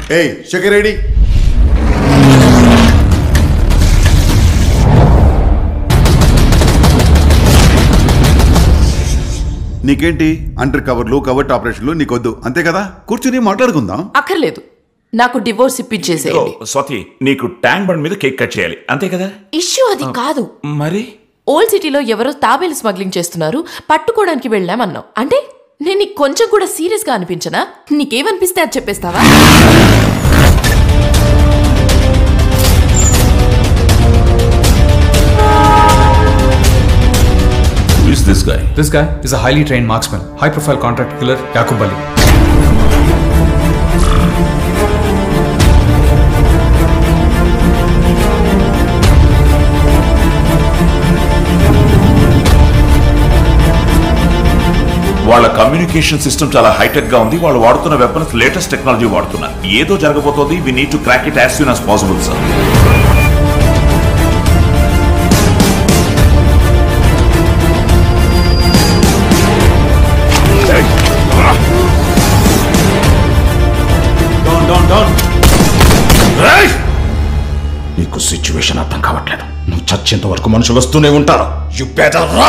ఏయ్ శేఖర్ రెడీ నీకేంటి అండర్ కవర్లు కవర్ట్ ఆపరేషన్లు నీకొద్దు అంతే కదా కూర్చుని మాట్లాడుకుందాం అక్కర్లేదు నాకు డివోర్స్ ఇప్పించేసేయండి స్వాతి నీకు ట్యాంక్ బండ్ మీద కేక్ కట్ చేయాలి అంతే కదా ఇష్యూ అది కాదు మరి ఓల్డ్ సిటీలో ఎవరో తాబేలు స్మగ్లింగ్ చేస్తున్నారు పట్టుకోవడానికి వెళ్ళామన్నావు అంటే నేను నీకు కొంచెం కూడా సీరియస్ గా అనిపించనా నీకేమనిపిస్తే అది చెప్పేస్తావా is this guy This guy is a highly trained marksman, high profile contract killer Yakub Ali. వాళ్ళ కమ్యూనికేషన్ సిస్టమ్ చాలా హైటెక్ గా ఉంది వాళ్ళు వాడుతున్న వెపన్స్ లేటెస్ట్ టెక్నాలజీ వాడుతున్నారు ఏదో జరగబోతోంది we need to crack it as soon as possible sir నీకు సిచ్యువేషన్ అర్థం కావట్లేదు నువ్వు చచ్చేంత వరకు మనుషులు వస్తూనే ఉంటారు యు బెటర్ రా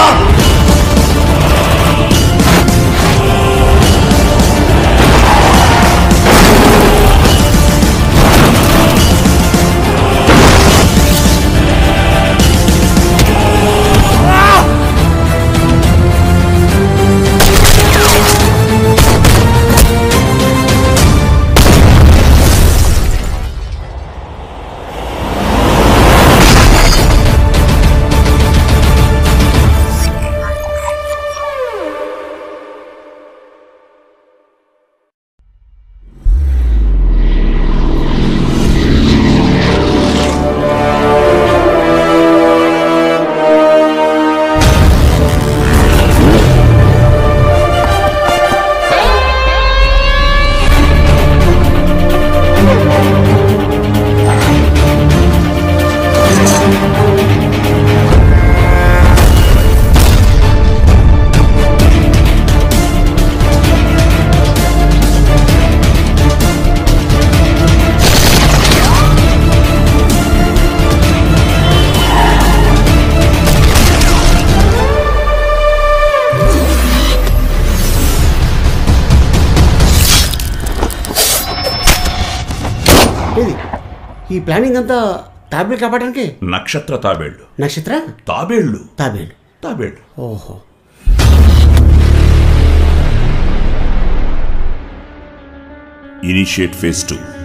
ఇది ఈ ప్లానింగ్ అంతా టాబ్లెట్ కాపాడడానికి నక్షత్ర తాబేళ్లు నక్షత్ర తాబేళ్లు తాబేలు తాబేళ్లు ఓహో ఇనిషియేట్ ఫేజ్ టూ